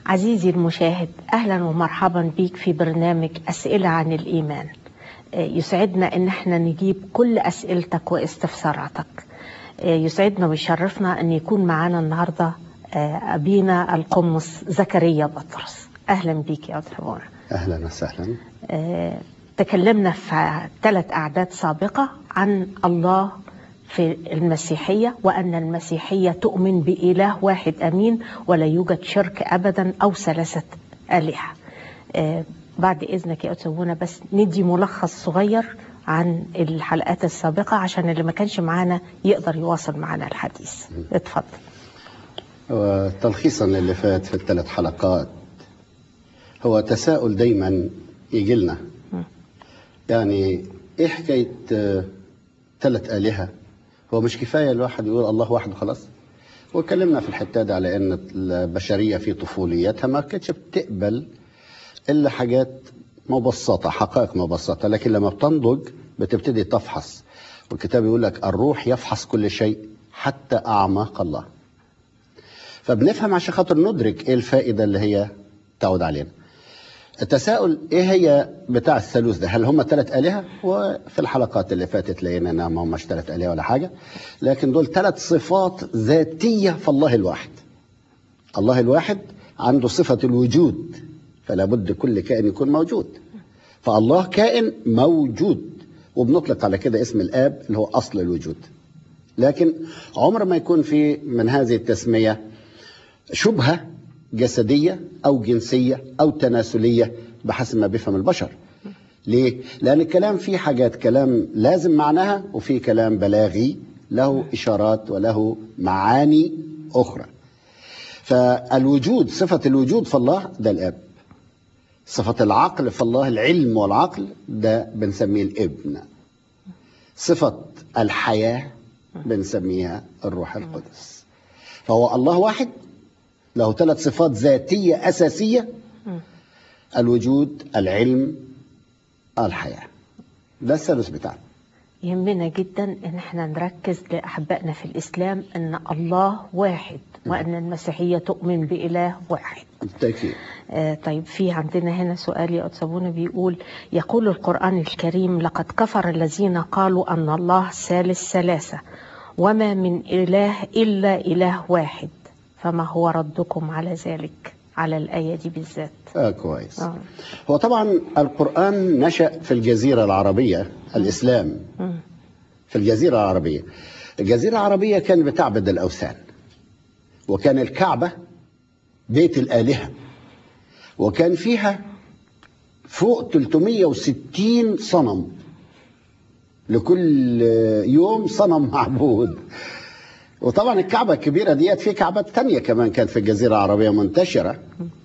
عزيزي المشاهد أهلا ومرحبا بيك في برنامج أسئلة عن الإيمان آه، يسعدنا أن احنا نجيب كل أسئلتك واستفساراتك آه، يسعدنا ويشرفنا أن يكون معنا النهاردة آه، أبينا القمص زكريا بطرس أهلا بيك يا أستاذ منى. اهلا وسهلا آه، تكلمنا في ثلاث أعداد سابقة عن الله في المسيحية وأن المسيحية تؤمن بإله واحد أمين ولا يوجد شرك أبدا أو ثلاثة آلهة آه، بعد إذنك يا أتسونا بس ندي ملخص صغير عن الحلقات السابقة عشان اللي ما كانش معانا يقدر يواصل معنا الحديث اتفضل وتلخيصا للي فات في الثلاث حلقات هو تساؤل دايما يجي لنا يعني ايه حكايه آه، ثلاث الهه هو مش كفايه الواحد يقول الله واحد وخلاص واتكلمنا في الحته دي على ان البشريه في طفوليتها ما كانتش بتقبل الا حاجات مبسطه حقائق مبسطه لكن لما بتنضج بتبتدي تفحص والكتاب يقول لك الروح يفحص كل شيء حتى اعماق الله فبنفهم عشان خاطر ندرك ايه الفائده اللي هي تعود علينا التساؤل ايه هي بتاع الثالوث ده هل هم ثلاث الهه وفي الحلقات اللي فاتت لقينا انها ما هماش ثلاث الهه ولا حاجه لكن دول ثلاث صفات ذاتيه في الله الواحد الله الواحد عنده صفه الوجود فلا بد كل كائن يكون موجود فالله كائن موجود وبنطلق على كده اسم الاب اللي هو اصل الوجود لكن عمر ما يكون في من هذه التسميه شبهه جسديه او جنسيه او تناسليه بحسب ما بيفهم البشر. ليه؟ لان الكلام فيه حاجات كلام لازم معناها وفي كلام بلاغي له اشارات وله معاني اخرى. فالوجود صفه الوجود في الله ده الاب. صفه العقل في الله العلم والعقل ده بنسميه الابن. صفه الحياه بنسميها الروح القدس. فهو الله واحد له ثلاث صفات ذاتية أساسية الوجود العلم الحياة ده الثالث بتاعنا يهمنا جدا ان احنا نركز لاحبائنا في الاسلام ان الله واحد وان المسيحيه تؤمن باله واحد بالتأكيد آه طيب في عندنا هنا سؤال يا أتسابونا بيقول يقول القرآن الكريم لقد كفر الذين قالوا أن الله ثالث ثلاثة وما من إله إلا إله واحد فما هو ردكم على ذلك على الآية دي بالذات آه كويس آه. هو طبعا القرآن نشأ في الجزيرة العربية الإسلام مم. في الجزيرة العربية الجزيرة العربية كان بتعبد الأوثان وكان الكعبة بيت الآلهة وكان فيها فوق 360 صنم لكل يوم صنم معبود وطبعا الكعبة الكبيرة ديت في كعبات تانية كمان كانت في الجزيرة العربية منتشرة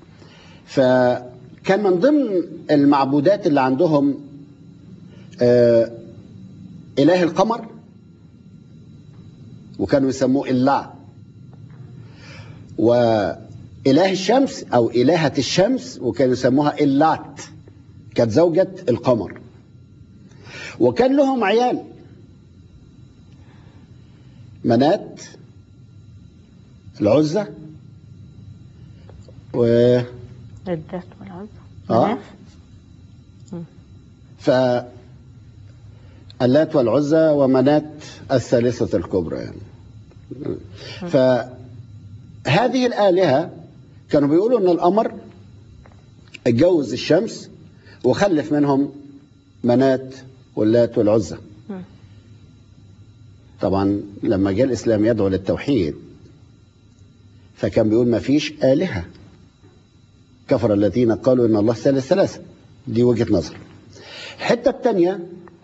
فكان من ضمن المعبودات اللي عندهم آه إله القمر وكانوا يسموه إلا وإله الشمس أو إلهة الشمس وكانوا يسموها إلات كانت زوجة القمر وكان لهم عيال منات العزة و الذات والعزة آه. مناف؟ ف اللات والعزى ومنات الثالثة الكبرى يعني فهذه الآلهة كانوا بيقولوا أن القمر اتجوز الشمس وخلف منهم منات واللات والعزى مم. طبعا لما جاء الإسلام يدعو للتوحيد فكان بيقول ما فيش آلهة كفر الذين قالوا إن الله ثالث ثلاثة دي وجهة نظر الحتة الثانية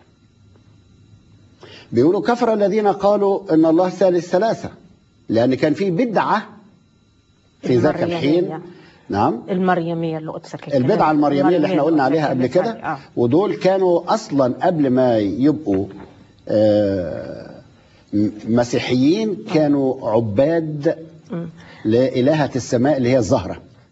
بيقولوا كفر الذين قالوا إن الله ثالث ثلاثة لأن كان في بدعة في ذاك الحين المريمية. نعم المريمية اللي قدسك البدعة المريمية اللي احنا قلنا عليها قبل كده آه. ودول كانوا أصلا قبل ما يبقوا آه، م- مسيحيين كانوا عباد مم. لإلهة السماء اللي هي الزهرة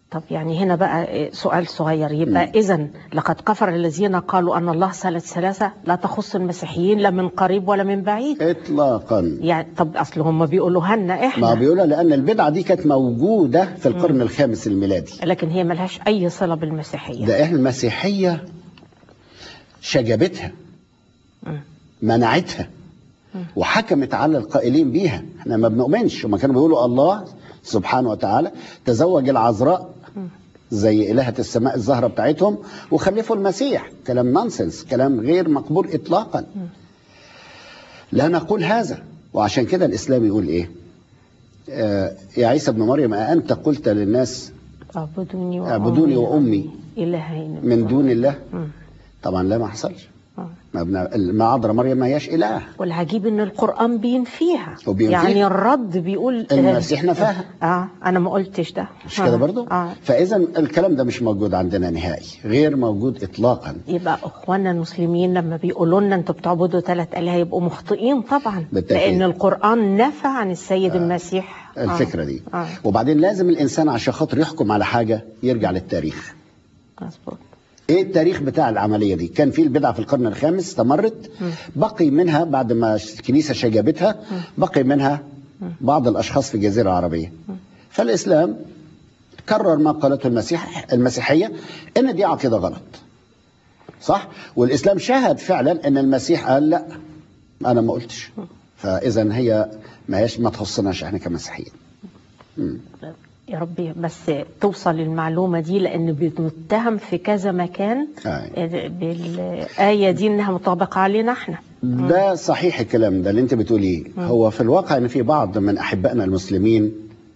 طب يعني هنا بقى سؤال صغير يبقى إذا لقد كفر الذين قالوا أن الله ثالث ثلاثة لا تخص المسيحيين لا من قريب ولا من بعيد اطلاقا يعني طب أصل هم بيقولوها لنا ما إحنا بيقولوا لان البدعه دي كانت موجوده في القرن الخامس الميلادي لكن هي ملهاش أي صلة بالمسيحية ده احنا المسيحيه شجبتها منعتها وحكمت على القائلين بيها احنا ما بنؤمنش هما كانوا بيقولوا الله سبحانه وتعالى تزوج العذراء زي إلهة السماء الزهرة بتاعتهم وخلفوا المسيح كلام نونسنس كلام غير مقبول إطلاقا لا نقول هذا وعشان كده الإسلام يقول إيه آه يا عيسى ابن مريم أأنت قلت للناس اعبدوني اعبدوني وأمي إلهين من دون الله مم. طبعا لا ما حصلش آه. ما, بنا... ما عذراء مريم ما هياش إله والعجيب ان القرآن بينفيها وبينفيها. يعني الرد بيقول المسيح نفاها. اه انا ما قلتش ده مش آه. كده برضو اه فإذا الكلام ده مش موجود عندنا نهائي غير موجود إطلاقا يبقى اخواننا المسلمين لما بيقولوا لنا انتوا بتعبدوا ثلاث الهه يبقوا مخطئين طبعا بالتأكيد. لان القرآن نفى عن السيد المسيح آه. الفكرة دي اه وبعدين لازم الإنسان عشان خاطر يحكم على حاجة يرجع للتاريخ مظبوط ايه التاريخ بتاع العمليه دي كان في البدعه في القرن الخامس استمرت بقي منها بعد ما الكنيسه شجبتها بقي منها بعض الاشخاص في الجزيره العربيه فالاسلام كرر ما قالته المسيح المسيحيه ان دي عقيده غلط صح والاسلام شهد فعلا ان المسيح قال لا انا ما قلتش فاذا هي ما هيش ما تخصناش احنا كمسيحيين مم. يا ربي بس توصل المعلومة دي لأن بنتهم في كذا مكان أي. بالآية دي إنها مطابقة علينا إحنا ده صحيح الكلام ده اللي انت بتقوليه هو في الواقع ان في بعض من احبائنا المسلمين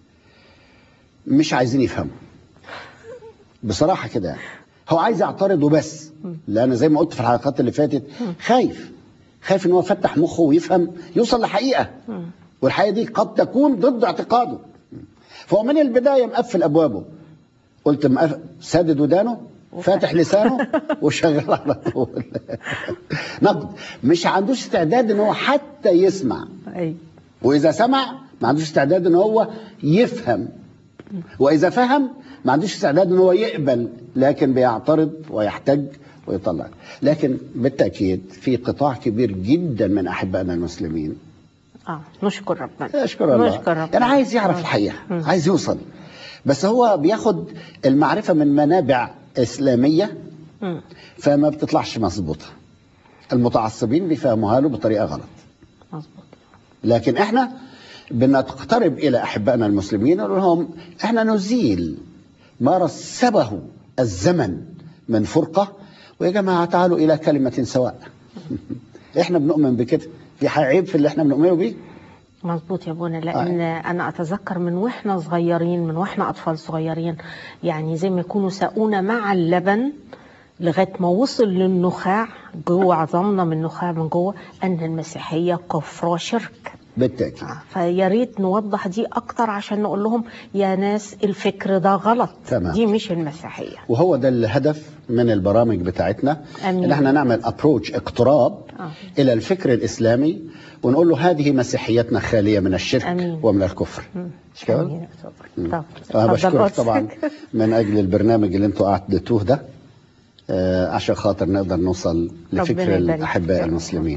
مش عايزين يفهموا بصراحه كده يعني. هو عايز يعترض وبس لان زي ما قلت في الحلقات اللي فاتت خايف خايف ان هو يفتح مخه ويفهم يوصل لحقيقه والحقيقه دي قد تكون ضد اعتقاده فهو من البدايه مقفل ابوابه قلت مقف... سادد ودانه فاتح لسانه وشغال على طول نقد مش عندوش استعداد ان هو حتى يسمع أي واذا سمع ما عندوش استعداد ان هو يفهم واذا فهم ما عندوش استعداد ان هو يقبل لكن بيعترض ويحتج ويطلع لكن بالتاكيد في قطاع كبير جدا من احبائنا المسلمين آه نشكر ربنا اشكر الله نشكر ربنا انا عايز يعرف الحقيقه عايز يوصل بس هو بياخد المعرفه من منابع اسلاميه مم. فما بتطلعش مظبوطه المتعصبين بيفهموها له بطريقه غلط مظبوط لكن احنا بنقترب الى احبائنا المسلمين ونقول لهم احنا نزيل ما رسبه الزمن من فرقه ويا جماعه تعالوا الى كلمه سواء احنا بنؤمن بكده في عيب في اللي احنا بنؤمنه بيه مظبوط يا ابونا لان انا اتذكر من واحنا صغيرين من واحنا اطفال صغيرين يعني زي ما يكونوا ساقونا مع اللبن لغايه ما وصل للنخاع جوه عظمنا من النخاع من جوه ان المسيحيه كفر وشرك بالتاكيد آه، فيا ريت نوضح دي اكتر عشان نقول لهم يا ناس الفكر ده غلط تمام. دي مش المسيحيه وهو ده الهدف من البرامج بتاعتنا آمين. ان احنا نعمل ابروتش اقتراب آه. الى الفكر الاسلامي ونقول له هذه مسيحيتنا خاليه من الشرك آمين. ومن الكفر مش كده؟ آمين. طب انا اتفضل بشكرك قدسك. طبعا من اجل البرنامج اللي انتوا قعدتوه ده آه، عشان خاطر نقدر نوصل لفكر ربنا يبارك الاحباء فيك. المسلمين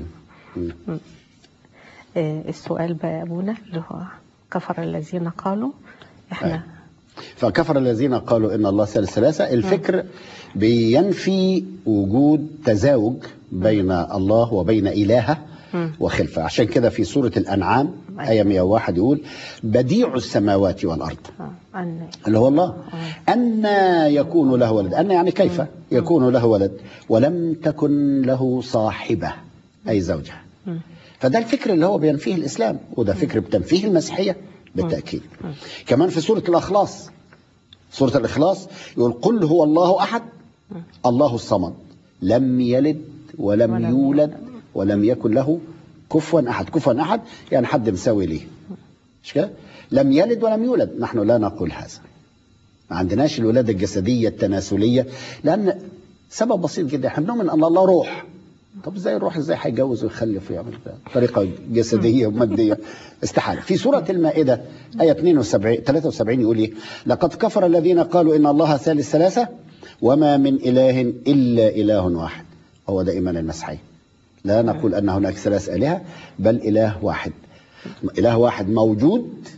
آه، السؤال بقى يا ابونا اللي هو كفر الذين قالوا احنا أي. فكفر الذين قالوا ان الله ثالث ثلاثه الفكر بينفي وجود تزاوج بين الله وبين الهه وخلفه عشان كده في سوره الانعام أي. ايه 101 يقول بديع السماوات والارض آه، أن اللي هو الله أن يكون له ولد أن يعني كيف يكون له ولد ولم تكن له صاحبة أي زوجة فده الفكر اللي هو بينفيه الإسلام وده فكر بتنفيه المسيحية بالتأكيد كمان في سورة الأخلاص سورة الإخلاص يقول قل هو الله أحد الله الصمد لم يلد ولم, ولم يولد ولم يكن له كفوا أحد كفوا أحد يعني حد مساوي ليه مش كده؟ لم يلد ولم يولد نحن لا نقول هذا ما عندناش الولادة الجسدية التناسلية لأن سبب بسيط جدا احنا بنؤمن أن الله روح طب ازاي الروح ازاي هيتجوز ويخلف ويعمل ده؟ طريقه جسديه وماديه استحاله في سوره المائده ايه 72 73 يقول ايه لقد كفر الذين قالوا ان الله ثالث ثلاثه وما من اله الا اله واحد هو ده ايمان المسيحيه لا نقول ان هناك ثلاث الهه بل اله واحد اله واحد موجود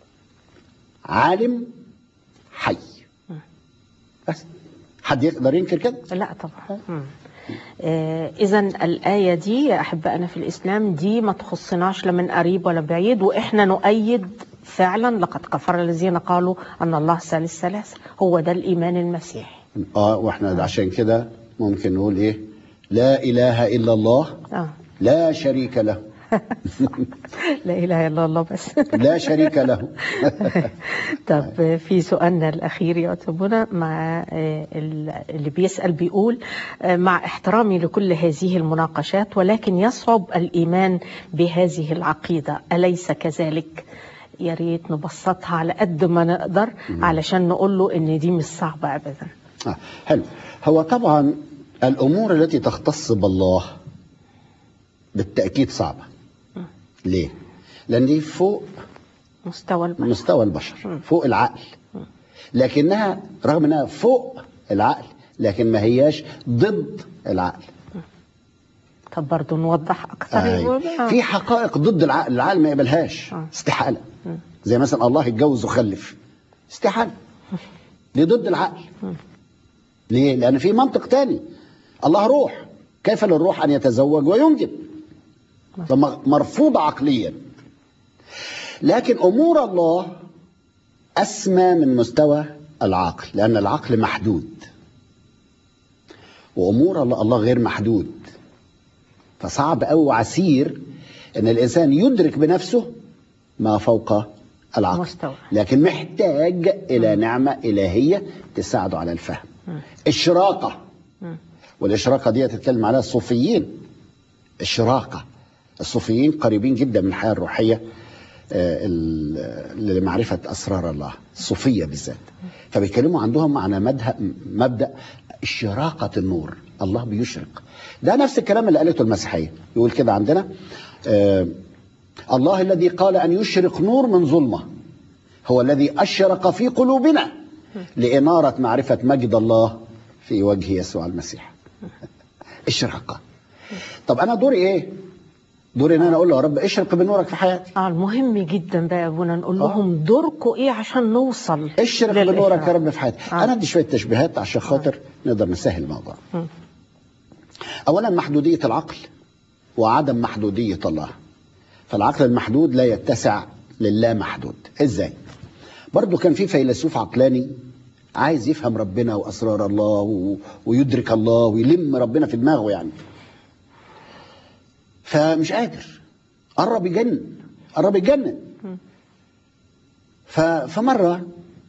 عالم حي بس حد يقدر ينكر كده لا طبعا مم. آه اذا الايه دي يا احبائنا في الاسلام دي ما تخصناش لا من قريب ولا بعيد واحنا نؤيد فعلا لقد كفر الذين قالوا ان الله ثالث ثلاثه هو ده الايمان المسيحي اه واحنا عشان كده ممكن نقول ايه لا اله الا الله اه لا شريك له لا اله الا الله بس لا شريك له طب في سؤالنا الأخير يا أتبونا مع آه، اللي بيسأل بيقول آه، مع احترامي لكل هذه المناقشات ولكن يصعب الإيمان بهذه العقيدة أليس كذلك؟ يا ريت نبسطها على قد ما نقدر علشان نقول له إن دي مش صعبة أبدا آه حلو هو طبعا الامور التي تختص بالله بالتاكيد صعبه ليه لان دي فوق مستوى البشر مستوى البشر فوق العقل لكنها رغم انها فوق العقل لكن ما هياش ضد العقل طب برضه نوضح أكثر أيوة. يقول آه. في حقائق ضد العقل العقل ما يقبلهاش آه. استحالة زي مثلا الله يتجوز وخلف استحالة دي ضد العقل ليه؟ لأن في منطق تاني الله روح كيف للروح أن يتزوج وينجب فمرفوضة عقليا لكن أمور الله أسمى من مستوى العقل لأن العقل محدود وأمور الله الله غير محدود فصعب أو وعسير أن الإنسان يدرك بنفسه ما فوق العقل مستوى. لكن محتاج إلى نعمة إلهية تساعده على الفهم الشراقة والإشراقة دي تتكلم عليها الصوفيين الشراقة الصوفيين قريبين جدا من الحياة الروحية آه، ال- لمعرفة أسرار الله الصوفية بالذات فبيتكلموا عندهم عن مدها مبدأ شراقة النور الله بيشرق ده نفس الكلام اللي قالته المسيحية يقول كده عندنا آه، الله الذي قال أن يشرق نور من ظلمة هو الذي أشرق في قلوبنا لإنارة معرفة مجد الله في وجه يسوع المسيح اشرقة طب أنا دوري إيه؟ دوري إن أنا أقول له يا رب اشرق بنورك في حياتي اه المهم جدا بقى يا ابونا نقول لهم دوركم ايه عشان نوصل اشرق للإشراق. بنورك يا رب في حياتي آه. انا ادي شويه تشبيهات عشان خاطر نقدر نسهل الموضوع مم. اولا محدوديه العقل وعدم محدوديه الله فالعقل المحدود لا يتسع للا محدود ازاي برضو كان في فيلسوف عقلاني عايز يفهم ربنا واسرار الله و... ويدرك الله ويلم ربنا في دماغه يعني فمش قادر قرب يجنن قرب يتجنن ف... فمره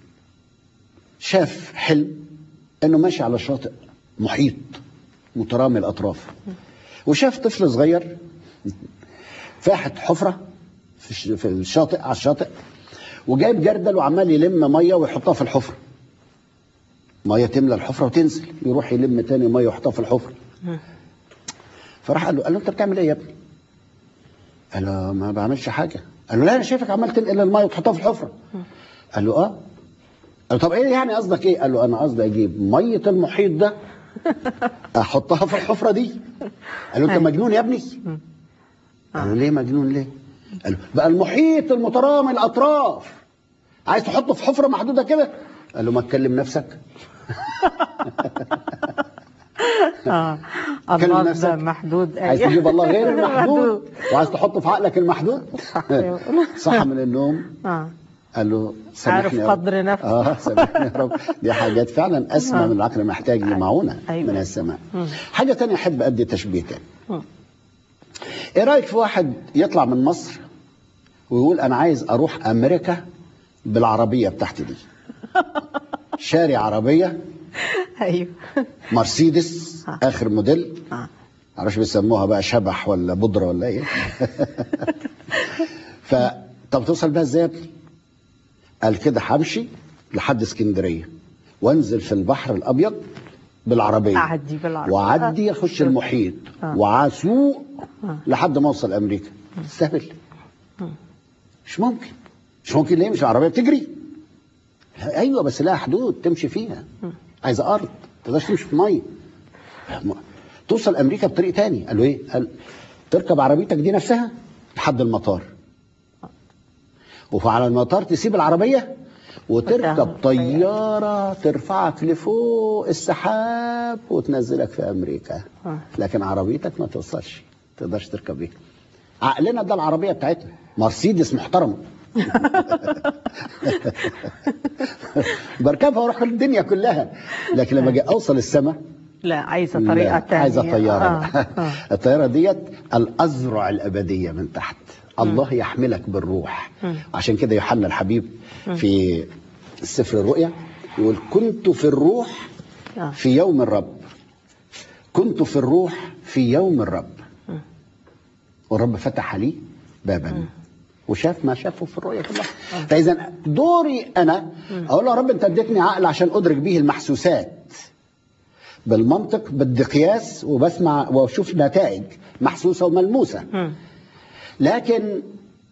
شاف حلم انه ماشي على شاطئ محيط مترامي الاطراف وشاف طفل صغير فاحت حفره في الش- في الشاطئ على الشاطئ وجايب جردل وعمال يلم ميه ويحطها في الحفره ميه تملى الحفره وتنزل يروح يلم تاني ميه ويحطها في الحفره فراح قال له قال له انت بتعمل ايه يا ابني؟ قال له ما بعملش حاجه قال له لا انا شايفك عمال تنقل الميه وتحطها في الحفره قال له اه قال له طب ايه يعني قصدك ايه؟ قال له انا قصدي اجيب ميه المحيط ده احطها في الحفره دي قال له انت مجنون يا ابني قال له ليه مجنون ليه؟ قال له بقى المحيط المترامي الاطراف عايز تحطه في حفره محدوده كده؟ قال له ما تكلم نفسك اه كلم الله نفسك. ده محدود عايز أيوة. تجيب الله غير المحدود وعايز تحطه في عقلك المحدود صح. صح من النوم اه قال له عارف سامحني يا رب. قدر نفسك. اه سامحني يا رب دي حاجات فعلا اسمى آه. من العقل محتاج لمعونه أيوة. من السماء مم. حاجه تانية احب ادي تشبيه تاني مم. ايه رايك في واحد يطلع من مصر ويقول انا عايز اروح امريكا بالعربيه بتاعتي دي شاري عربيه ايوه مرسيدس آه. اخر موديل آه. معرفش بيسموها بقى شبح ولا بودره ولا ايه ف طب توصل بقى ازاي يا ابني؟ قال كده همشي لحد اسكندريه وانزل في البحر الابيض بالعربيه أعدي بالعربية. وعدي آه. اخش شوف. المحيط آه. وعسوق آه. لحد ما اوصل امريكا سهل مش ممكن مش ممكن ليه مش العربيه بتجري لا، ايوه بس لها حدود تمشي فيها عايزه ارض ما تقدرش تمشي في ميه م- توصل امريكا بطريق تاني قال له ايه قال تركب عربيتك دي نفسها لحد المطار وعلى المطار تسيب العربيه وتركب وتاخد طياره ترفعك لفوق السحاب وتنزلك في امريكا آه. لكن عربيتك ما توصلش ما تقدرش تركب بيها عقلنا ده العربيه بتاعتنا مرسيدس محترمه بركبها واروح الدنيا كلها لكن لما اجي اوصل السماء لا عايزة طريقة لا، تانية عايزه طياره آه. آه. الطياره ديت الازرع الابديه من تحت الله يحملك بالروح عشان كده يوحنا الحبيب في سفر الرؤيا يقول كنت في الروح آه. في يوم الرب كنت في الروح في يوم الرب والرب فتح لي بابا وشاف ما شافه في الرؤيا كلها فاذا دوري انا اقول له يا رب انت اديتني عقل عشان ادرك به المحسوسات بالمنطق بدي قياس وبسمع واشوف نتائج محسوسه وملموسه مم. لكن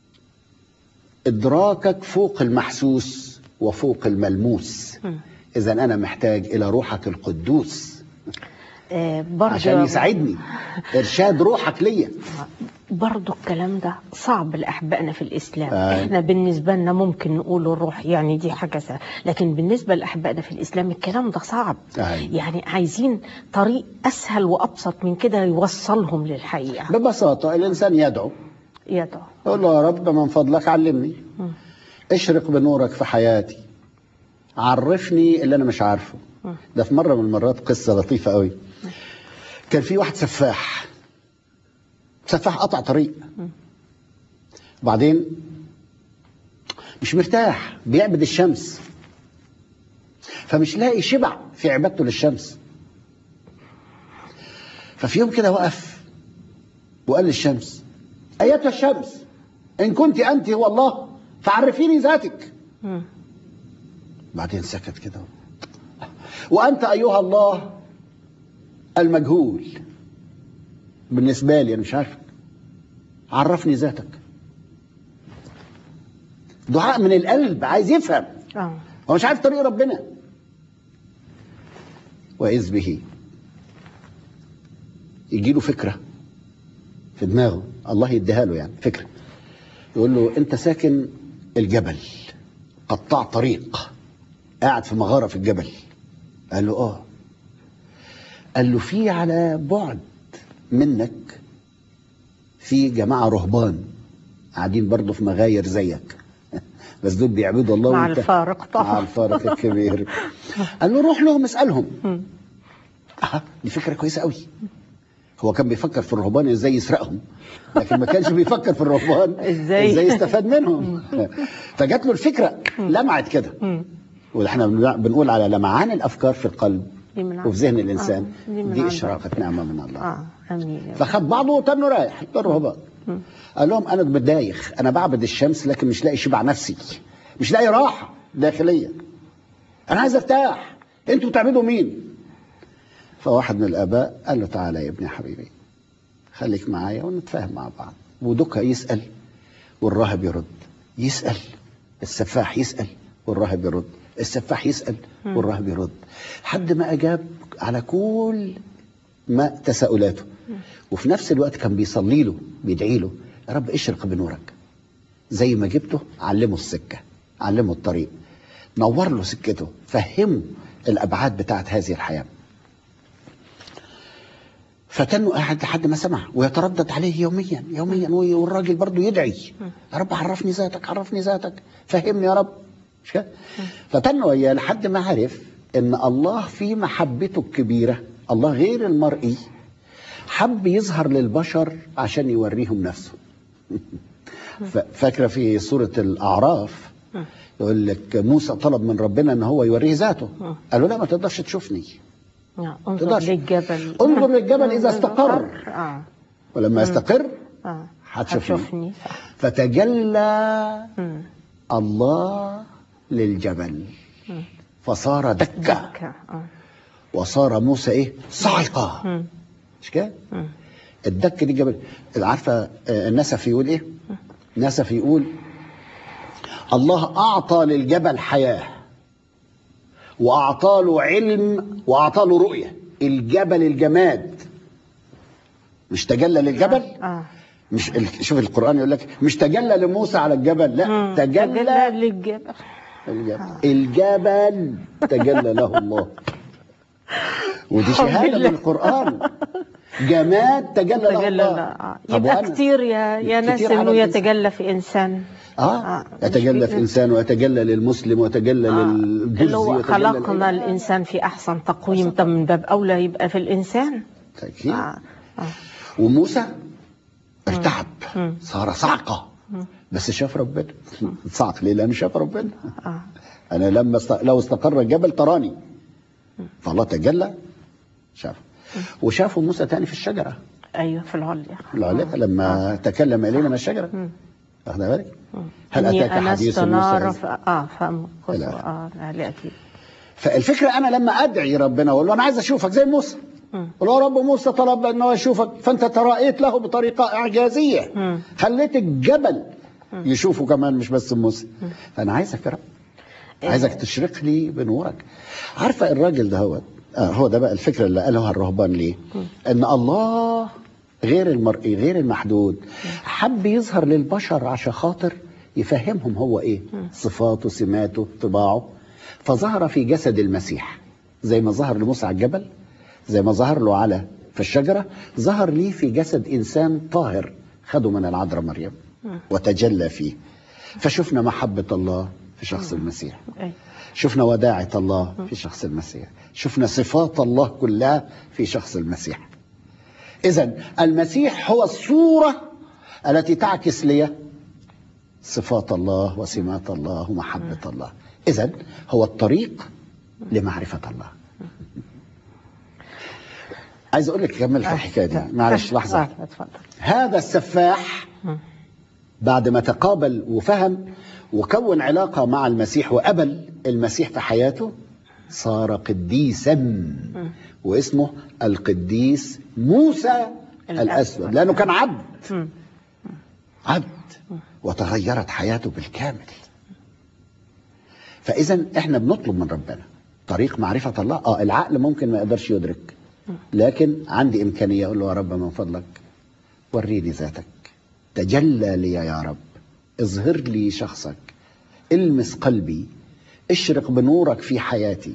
ادراكك فوق المحسوس وفوق الملموس اذا انا محتاج الى روحك القدوس آه، برضو عشان يساعدني ارشاد روحك ليا برضو الكلام ده صعب لأحبائنا في الإسلام آه. إحنا بالنسبة لنا ممكن نقول الروح يعني دي حاجة سهلة لكن بالنسبة لأحبائنا في الإسلام الكلام ده صعب آه. يعني عايزين طريق أسهل وأبسط من كده يوصلهم للحقيقة ببساطه الانسان يدعو يدعو يقول له يا رب من فضلك علمني اشرق بنورك في حياتي عرفني اللي انا مش عارفه ده في مره من المرات قصه لطيفه قوي كان في واحد سفاح سفاح قطع طريق بعدين مش مرتاح بيعبد الشمس فمش لاقي شبع في عبادته للشمس ففي يوم كده وقف وقال للشمس ايتها الشمس ان كنت انت هو الله فعرفيني ذاتك مم. بعدين سكت كده وانت ايها الله المجهول بالنسبه لي انا مش عارفك عرفني ذاتك دعاء من القلب عايز يفهم آه. هو مش عارف طريق ربنا وإذ به يجي له فكرة في دماغه الله يديها له يعني فكرة يقول له أنت ساكن الجبل قطاع طريق قاعد في مغارة في الجبل قال له آه قال له في على بعد منك في جماعة رهبان قاعدين برضه في مغاير زيك بس دول بيعبدوا الله مع وأنت- الفارق طبعا. مع الفارق الكبير قال له روح لهم اسالهم مم. اه دي فكره كويسه قوي هو كان بيفكر في الرهبان ازاي يسرقهم لكن ما كانش بيفكر في الرهبان إزاي؟ ازاي يستفاد منهم فجات له الفكره لمعت كده مم. واحنا بنقول على لمعان الافكار في القلب دي من وفي ذهن الانسان آه، دي من دي عند اشراقه نعمه من الله آه أمين يا رب. فخد بعضه وتنه رايح للرهبان قال لهم انا متدايخ انا بعبد الشمس لكن مش لاقي شبع نفسي مش لاقي راحه داخليه انا عايز ارتاح انتوا بتعبدوا مين فواحد من الاباء قال له تعالى يا ابني يا حبيبي خليك معايا ونتفاهم مع بعض ودكا يسال والراهب يرد يسال السفاح يسال والراهب يرد السفاح يسال والراهب يرد حد ما اجاب على كل ما تساؤلاته وفي نفس الوقت كان بيصلي له بيدعي له يا رب اشرق بنورك زي ما جبته علمه السكه علمه الطريق نور له سكته فهمه الابعاد بتاعت هذه الحياه فتنه قاعد لحد ما سمع ويتردد عليه يوميا يوميا والراجل برضه يدعي يا رب عرفني ذاتك عرفني ذاتك فهمني يا رب مش كده؟ فتنه وياه لحد ما عرف ان الله في محبته الكبيره الله غير المرئي حب يظهر للبشر عشان يوريهم نفسه ف- فاكره في سوره الاعراف يقول لك موسى طلب من ربنا ان هو يوريه ذاته قال له لا ما تقدرش تشوفني آه، انظر تقدرش. للجبل انظر للجبل إذا استقر. آه. ولما يستقر آه. هتشوفني هتشوفني صح. فتجلى مم. الله للجبل فصار دكا دكة. آه. وصار موسى ايه صعقة مم. مش كده مم. الدك دي جبل عارفه آه، النسف يقول ايه نسف يقول الله اعطى للجبل حياه واعطى له علم واعطى له رؤيه الجبل الجماد مش تجلى للجبل اه مش ال- شوف القران يقول لك مش تجلى لموسى على الجبل لا مم. تجلى للجبل الجبل الجبل تجلى له الله ودي الحمد شهاده من لله. القران جماد تجلى له تجلى الله لا. آه. طب يبقى وأنا- كتير يا يا ناس كتير على انه الإنسان. يتجلى في انسان اه آه. يتجلى مش في في- انسان ويتجلى للمسلم ويتجلى آه. للجزء اللي هو ويتجلى خلقنا لل- الانسان في احسن تقويم طب من باب اولى يبقى في الانسان تأكيد. آه. آه. وموسى ارتعب مم. صار صعقه بس شاف ربنا صعق ليه لانه شاف ربنا آه. انا لما است... لو استقر الجبل تراني فالله تجلى شاف وشافوا موسى تاني في الشجره ايوه في العليا العليا لما تكلم الينا من الشجره مم. واخد بالك هل إني اتاك حديث أنست نارا موسى ف... اه فم إلى اه لا لا اكيد فالفكره انا لما ادعي ربنا واقول له انا عايز اشوفك زي موسى مم. قل يا رب موسى طلب انه يشوفك فانت ترأيت له بطريقه اعجازيه مم. خليت الجبل يشوفه كمان مش بس موسى فانا عايزك يا رب عايزك تشرق لي بنورك عارفه الراجل ده هو آه هو ده بقى الفكره اللي قالها الرهبان ليه ان الله غير المرئي غير المحدود حب يظهر للبشر عشان خاطر يفهمهم هو ايه صفاته سماته طباعه فظهر في جسد المسيح زي ما ظهر لموسى على الجبل زي ما ظهر له على في الشجرة ظهر لي في جسد إنسان طاهر خده من العذراء مريم وتجلى فيه فشفنا محبة الله في شخص المسيح أي. شفنا وداعة الله في شخص المسيح شفنا صفات الله كلها في شخص المسيح إذا المسيح هو الصورة التي تعكس لي صفات الله وسمات الله ومحبة الله إذا هو الطريق لمعرفة الله عايز أقول لك كمل في الحكاية دي معلش لحظة آه، اتفضل هذا السفاح بعد ما تقابل وفهم وكون علاقة مع المسيح وقبل المسيح في حياته صار قديسا واسمه القديس موسى الأسود لأنه كان عبد مم. عبد وتغيرت حياته بالكامل فإذا احنا بنطلب من ربنا طريق معرفة الله اه العقل ممكن ما يقدرش يدرك لكن عندي إمكانية أقول له يا رب من فضلك وريني ذاتك تجلى لي يا رب اظهر لي شخصك المس قلبي اشرق بنورك في حياتي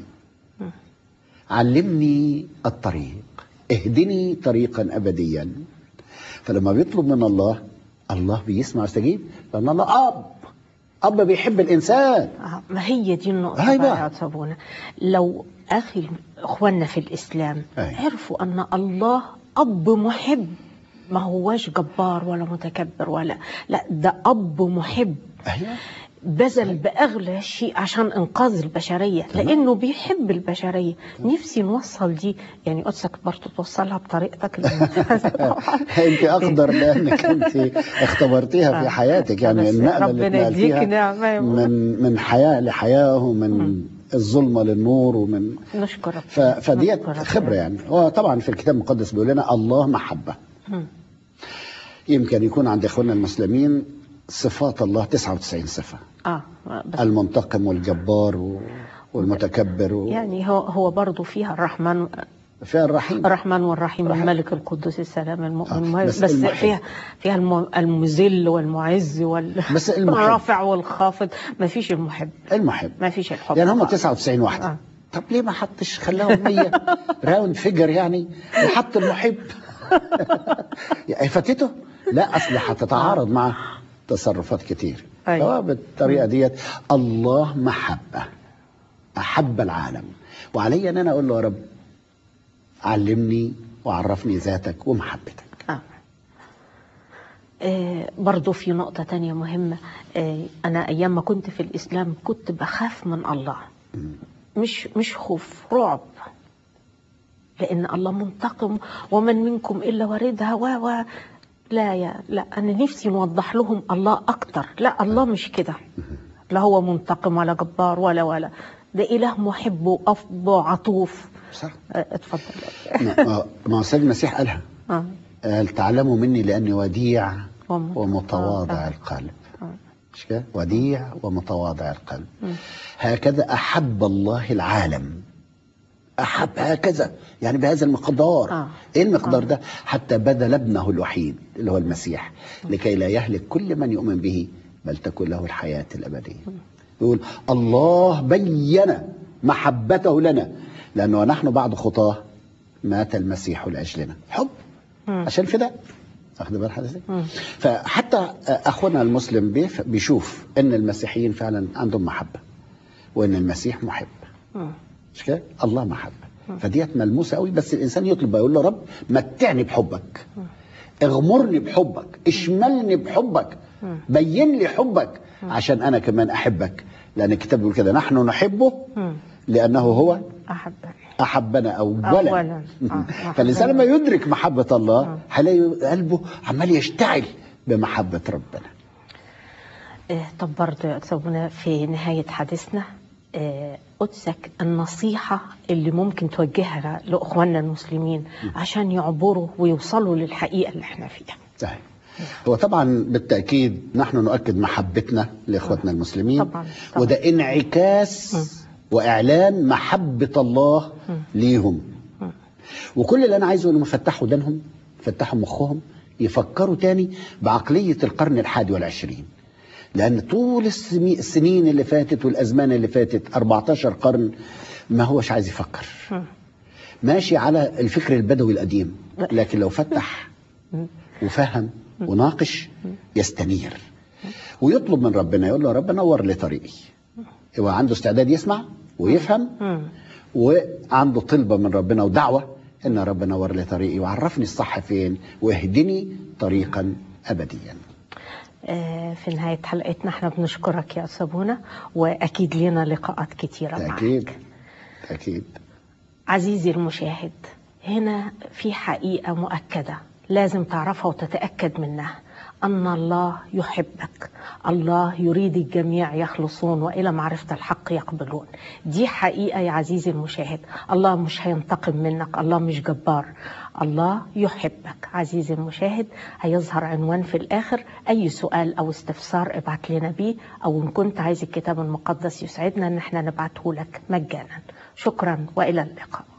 علمني الطريق اهدني طريقا ابديا فلما بيطلب من الله الله بيسمع ويستجيب لان الله اب اب بيحب الانسان آه، ما هي دي النقطة أيوة. بقى يا صابونة لو أخي إخواننا في الإسلام أيوة. عرفوا أن الله أب محب ما هواش جبار ولا متكبر ولا لا ده أب محب ايوه بذل بأغلى شيء عشان إنقاذ البشرية تمام. لأنه بيحب البشرية نفسي نوصل دي يعني قدسك برضه توصلها بطريقتك انت اقدر لانك انت اختبرتيها في حياتك يعني بس النقله اللي ربنا يديك اتنقلتيها نعمة يا رب. من من حياه لحياه ومن الظلمه للنور ومن نشكر ربنا ف... فديت نشكر ربنا. خبره يعني هو طبعا في الكتاب المقدس بيقول لنا الله محبه مم. يمكن يكون عند اخواننا المسلمين صفات الله 99 صفه اه بس المنتقم والجبار و... والمتكبر و... يعني هو هو برضه فيها الرحمن فيها الرحيم الرحمن والرحيم الرحيم. الملك القدوس السلام المؤمن آه، المهيمن بس بس, المحب. فيها فيها الم- المذل والمعز وال بس المحب. الرافع والخافض ما فيش المحب المحب ما فيش الحب يعني هم خالص. 99 واحده آه. طب ليه ما حطش خلاهم 100 راوند فيجر يعني وحط المحب يعني فاتته لا اصل هتتعارض مع تصرفات كتير أيوة. فهو بالطريقه ديت الله محبه احب العالم وعلي ان انا اقول له يا رب علمني وعرفني ذاتك ومحبتك آه. آه برضو في نقطة تانية مهمة آه أنا أيام ما كنت في الإسلام كنت بخاف من الله مش مش خوف رعب لأن الله منتقم ومن منكم إلا واردها و و لا يا لا أنا نفسي نوضح لهم الله أكتر لا الله مش كده لا هو منتقم ولا جبار ولا ولا ده إله محب وأفضل وعطوف صح آه، اتفضل ما- ما ما هو السيد المسيح قالها آه. قال تعلموا مني لاني وديع ومتواضع. ومتواضع القلب آه. مش كده وديع ومتواضع القلب مم. هكذا احب الله العالم احب هكذا يعني بهذا المقدار آه. ايه المقدار آه. ده حتى بذل ابنه الوحيد اللي هو المسيح لكي لا يهلك كل من يؤمن به بل تكون له الحياه الابديه يقول الله بين محبته لنا لانه نحن بعد خطاه مات المسيح لاجلنا حب مم. عشان فداء واخد بال حضرتك مم. فحتى اخونا المسلم بيف- بيشوف ان المسيحيين فعلا عندهم محبه وان المسيح محب مم. مش كده الله محبه فديت ملموسه قوي بس الانسان يطلب يقول له رب متعني بحبك اغمرني بحبك اشملني بحبك بين لي حبك عشان انا كمان احبك لان الكتاب بيقول كده نحن نحبه مم. لانه هو أحبني احبنا اولا, أولاً. آه. فالانسان لما يدرك محبه الله هيلاقي قلبه عمال يشتعل بمحبه ربنا آه، طب برضه يا أستاذنا في نهاية حديثنا آه، قدسك النصيحة اللي ممكن توجهها لأخواننا المسلمين عشان يعبروا ويوصلوا للحقيقة اللي احنا فيها صحيح هو طبعا بالتاكيد نحن نؤكد محبتنا لاخوتنا المسلمين طبعاً، طبعاً. وده انعكاس واعلان محبه الله ليهم وكل اللي انا عايزه انهم يفتحوا ودانهم يفتحوا مخهم يفكروا تاني بعقليه القرن الحادي والعشرين لان طول السمي- السنين اللي فاتت والازمان اللي فاتت 14 قرن ما هوش عايز يفكر ماشي على الفكر البدوي القديم لكن لو فتح وفهم وناقش يستنير ويطلب من ربنا يقول له يا رب نور لي طريقي هو عنده استعداد يسمع ويفهم مم. وعنده طلبة من ربنا ودعوة ان رب نور لي طريقي وعرفني الصح فين واهدني طريقا ابديا آه، في نهاية حلقتنا احنا بنشكرك يا أستاذنا وأكيد لنا لقاءات كتيرة معك تأكيد تأكيد عزيزي المشاهد هنا في حقيقة مؤكدة لازم تعرفها وتتأكد منها أن الله يحبك الله يريد الجميع يخلصون وإلى معرفة الحق يقبلون دي حقيقة يا عزيزي المشاهد الله مش هينتقم منك الله مش جبار الله يحبك عزيزي المشاهد هيظهر عنوان في الآخر أي سؤال أو استفسار ابعت لنا بيه أو إن كنت عايز الكتاب المقدس يسعدنا إن احنا نبعته لك مجانا شكرا وإلى اللقاء